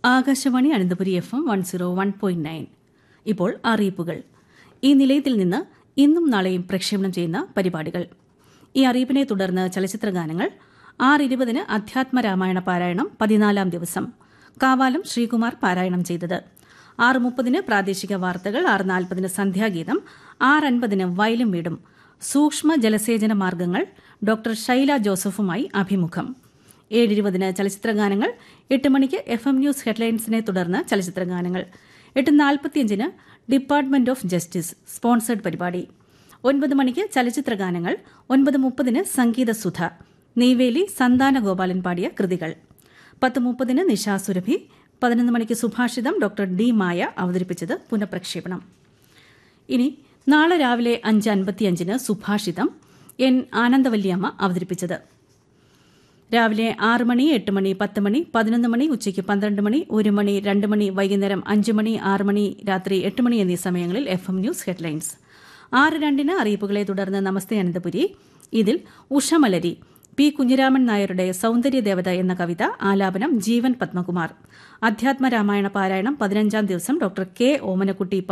Akashvani Ananthapuri F M one zero one point nine ഇപ്പോൾ അറിയിപ്പുകൾ ഈ നിലയത്തിൽ നിന്ന് ഇന്നും നാളെയും പ്രക്ഷേപണം ചെയ്യുന്ന പരിപാടികൾ ഈ അറിയിപ്പിനെ തുടർന്ന് ചലച്ചിത്രഗാനങ്ങൾ ആറ് ഇരുപതിന് അധ്യാത്മരാമായണ പാരായണം പതിനാലാം ദിവസം കാവാലം ശ്രീകുമാർ പാരായണം ചെയ്തത് ആറ് മുപ്പതിന് പ്രാദേശിക വാർത്തകൾ ആറ് നാൽപ്പതിന് സന്ധ്യാഗീതം ആറ് അൻപതിന് വയലും വീടും സൂക്ഷ്മ ജലസേചന മാർഗങ്ങൾ ഡോക്ടർ ഷൈല ജോസഫുമായി അഭിമുഖം ഏഴിരുപതിന് ചലച്ചിത്രഗാനങ്ങൾ എട്ട് മണിക്ക് എഫ് എം ന്യൂസ് ഹെഡ്ലൈൻസിനെ തുടർന്ന് ചലച്ചിത്രഗാനങ്ങൾ എട്ട് നാൽപ്പത്തിയഞ്ചിന് ഡിപ്പാർട്ട്മെന്റ് ഓഫ് ജസ്റ്റിസ് സ്പോൺസേഡ് പരിപാടി ഒൻപത് മണിക്ക് ചലച്ചിത്രഗാനങ്ങൾ ഒൻപത് മുപ്പതിന് സംഗീതസുധ നെയ്വേലി സന്താന ഗോപാലൻ പാടിയ കൃതികൾ പത്ത് മുപ്പതിന് നിശാ സുരഭി പതിനൊന്ന് മണിക്ക് സുഭാഷിതം ഡോക്ടർ ഡി മായ അവതരിപ്പിച്ചത് പുനഃപ്രക്ഷേപണം ഇനി നാളെ രാവിലെ അഞ്ച് അൻപത്തിയഞ്ചിന് സുഭാഷിതം എൻ ആനന്ദവല്ലിയമ്മ അവതരിപ്പിച്ചത് രാവിലെ ആറ് മണി എട്ട് മണി പത്ത് മണി പതിനൊന്ന് മണി ഉച്ചയ്ക്ക് പന്ത്രണ്ട് മണി ഒരു മണി രണ്ട് മണി വൈകുന്നേരം അഞ്ച് മണി ആറ് മണി രാത്രി എട്ട് മണി എന്നീ സമയങ്ങളിൽ എഫ് എം ന്യൂസ് ഹെഡ്ലൈൻസ് ആറ് രണ്ടിന് അറിയിപ്പുകളെ തുടർന്ന് നമസ്തേ അനന്തപുരി ഇതിൽ ഉഷമലരി പി കുഞ്ഞിരാമൻ നായരുടെ സൗന്ദര്യദേവത എന്ന കവിത ആലാപനം ജീവൻ പത്മകുമാർ അധ്യാത്മ രാമായണ പാരായണം പതിനഞ്ചാം ദിവസം ഡോക്ടർ കെ ഓമനക്കുട്ടി